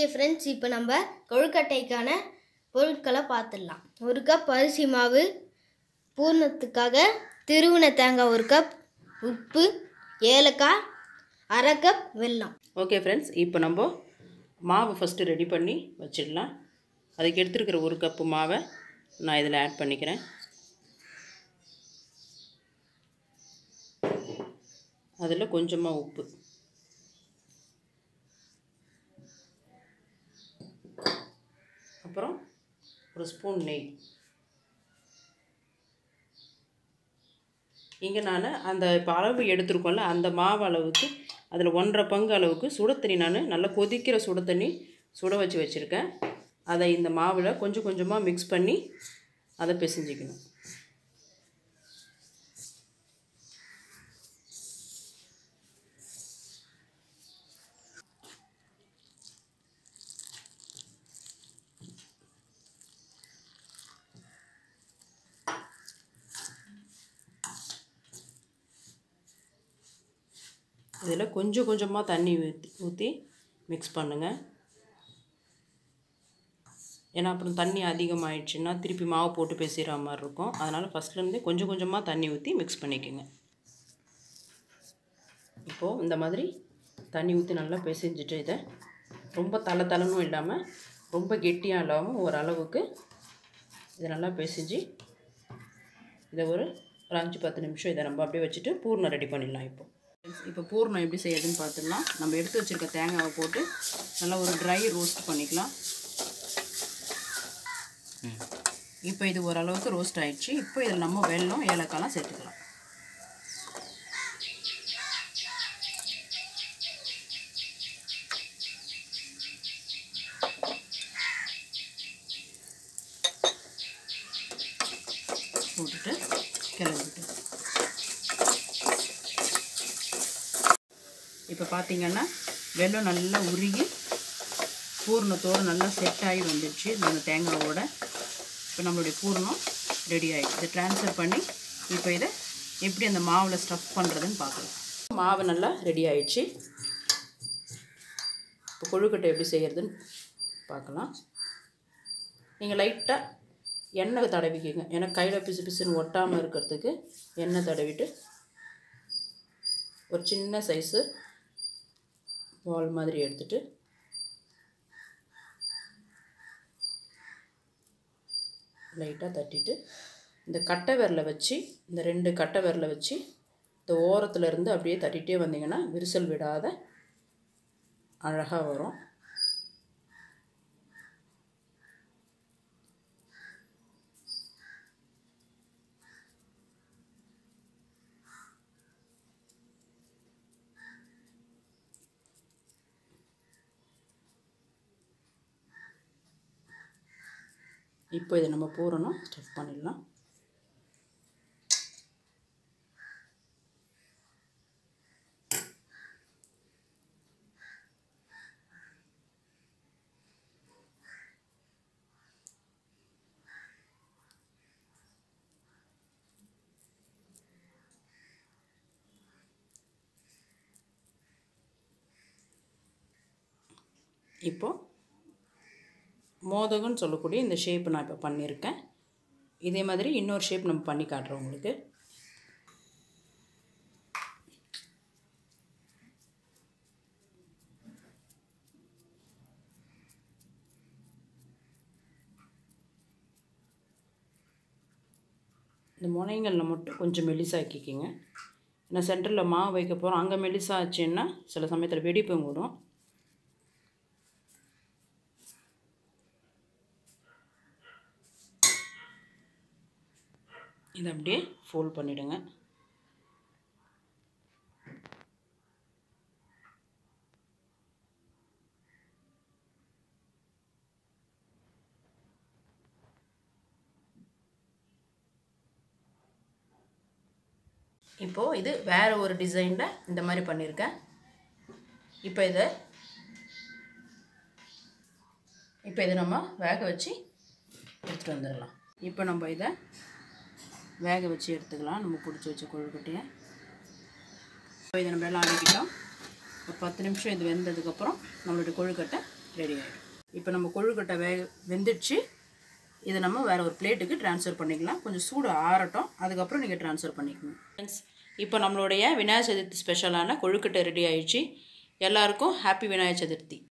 friends இப்போ நம்ம கொழுக்கட்டைக்கான பொருட்களை பார்த்துடலாம் ஒரு கப் அரிசி மாவு பூர்ணத்துக்காக திருவுண தேங்காய் ஒரு கப் உப்பு ஏலக்காய் அரை கப் வெல்லம் ஓகே ஃப்ரெண்ட்ஸ் இப்போ நம்ம மாவு ஃபஸ்ட்டு ரெடி பண்ணி வச்சிடலாம் அதுக்கு எடுத்துருக்கிற ஒரு கப்பு மாவை நான் இதில் ஆட் பண்ணிக்கிறேன் அதில் கொஞ்சமாக உப்பு அப்புறம் ஒரு ஸ்பூன் நெய் இங்கே நான் அந்த இப்போ அளவு எடுத்திருக்கோம்ல அந்த மாவு அளவுக்கு அதில் ஒன்றரை பங்கு அளவுக்கு சுட தண்ணி நான் நல்லா கொதிக்கிற சுட தண்ணி சுட வச்சு வச்சுருக்கேன் அதை இந்த மாவில் கொஞ்சம் கொஞ்சமாக மிக்ஸ் பண்ணி அதை பிசைஞ்சிக்கணும் இதில் கொஞ்சம் கொஞ்சமாக தண்ணி ஊற்றி ஊற்றி மிக்ஸ் பண்ணுங்கள் ஏன்னா அப்புறம் தண்ணி அதிகமாகிடுச்சுன்னா திருப்பி மாவு போட்டு பேசுகிற மாதிரி இருக்கும் அதனால் ஃபஸ்ட்லேருந்தே கொஞ்சம் கொஞ்சமாக தண்ணி ஊற்றி மிக்ஸ் பண்ணிக்கோங்க இப்போது இந்த மாதிரி தண்ணி ஊற்றி நல்லா பிசைஞ்சிட்டு இதை ரொம்ப தலை தலைனும் இல்லாமல் ரொம்ப கெட்டியாக இல்லாமல் ஓரளவுக்கு இதை நல்லா பிசைஞ்சு இதை ஒரு ஒரு அஞ்சு பத்து நிமிஷம் இதை நம்ம அப்படியே வச்சுட்டு பூர்ணம் ரெடி பண்ணிடலாம் இப்போ இப்போ பூர்ணம் எப்படி செய்யுதுன்னு பார்த்துடலாம் நம்ம எடுத்து வச்சுருக்க தேங்காவை போட்டு நல்லா ஒரு ட்ரை ரோஸ்ட் பண்ணிக்கலாம் இப்போ இது ஓரளவுக்கு ரோஸ்ட் ஆயிடுச்சு இப்போ இதில் நம்ம வெல்லம் ஏலக்காய்லாம் சேர்த்துக்கலாம் போட்டுட்டு கிளம்பிட்டு இப்போ பார்த்தீங்கன்னா வெல்லம் நல்லா உருகி பூர்ணத்தோடு நல்லா செட் ஆகி வந்துடுச்சு இந்த தேங்காவோட இப்போ நம்மளுடைய பூர்ணம் ரெடி ஆகிடுச்சு இதை ட்ரான்ஸ்ஃபர் பண்ணி இப்போ இதை எப்படி அந்த மாவில் ஸ்டஃப் பண்ணுறதுன்னு பார்க்கலாம் மாவு நல்லா ரெடி ஆயிடுச்சு இப்போ கொழுக்கட்டை எப்படி செய்கிறதுன்னு பார்க்கலாம் நீங்கள் லைட்டாக எண்ணெய் தடவிக்கிங்க ஏன்னா கையில் பிசு பிசுன்னு ஒட்டாமல் இருக்கிறதுக்கு எண்ணெய் தடவிட்டு ஒரு சின்ன சைஸு பால் மாதிரி எடுத்துட்டு லைட்டாக தட்டிட்டு இந்த கட்டை விரலை வச்சு இந்த ரெண்டு கட்டை விரலை வச்சு இந்த ஓரத்துல இருந்து அப்படியே தட்டிகிட்டே வந்தீங்கன்னா விரிசல் விடாத அழகாக வரும் இப்போ இதை நம்ம பூரணும் ஸ்டஃப் பண்ணிடலாம் இப்போது மோதகம்னு சொல்லக்கூடிய இந்த ஷேப் நான் இப்போ பண்ணியிருக்கேன் இதே மாதிரி இன்னொரு ஷேப் நம்ம பண்ணி காட்டுறோம் உங்களுக்கு இந்த முனைங்களில் மட்டும் கொஞ்சம் மெலிசாக்கிக்கிங்க ஏன்னா சென்டரில் மாவு வைக்க போகிறோம் அங்கே மெலிசா ஆச்சுன்னா சில சமயத்தில் வெடிப்பு விடும் இதை அப்படியே ஃபோல்ட் பண்ணிவிடுங்க இப்போது இது வேறு ஒரு டிசைனில் இந்த மாதிரி பண்ணியிருக்கேன் இப்போ இதை இப்போ இதை நம்ம வேக வச்சு எடுத்துகிட்டு வந்துடலாம் இப்போ நம்ம இதை வேக வச்சு எடுத்துக்கலாம் நம்ம பிடிச்சி வச்ச கொழுக்கட்டையை இப்போ இதை நம்ம எல்லாம் அடக்கிட்டோம் ஒரு பத்து நிமிஷம் இது வெந்ததுக்கப்புறம் நம்மளுடைய கொழுக்கட்டை ரெடி ஆகிடும் இப்போ நம்ம கொழுக்கட்டை வே வெந்துடுச்சு இதை நம்ம வேறு ஒரு பிளேட்டுக்கு ட்ரான்ஸ்ஃபர் பண்ணிக்கலாம் கொஞ்சம் சூடு ஆறட்டும் அதுக்கப்புறம் நீங்கள் ட்ரான்ஸ்ஃபர் பண்ணிக்கணும் ஃப்ரெண்ட்ஸ் இப்போ நம்மளுடைய விநாயகர் சதுர்த்தி ஸ்பெஷலான கொழுக்கட்டை ரெடி ஆயிடுச்சு எல்லாருக்கும் ஹாப்பி விநாயகர் சதுர்த்தி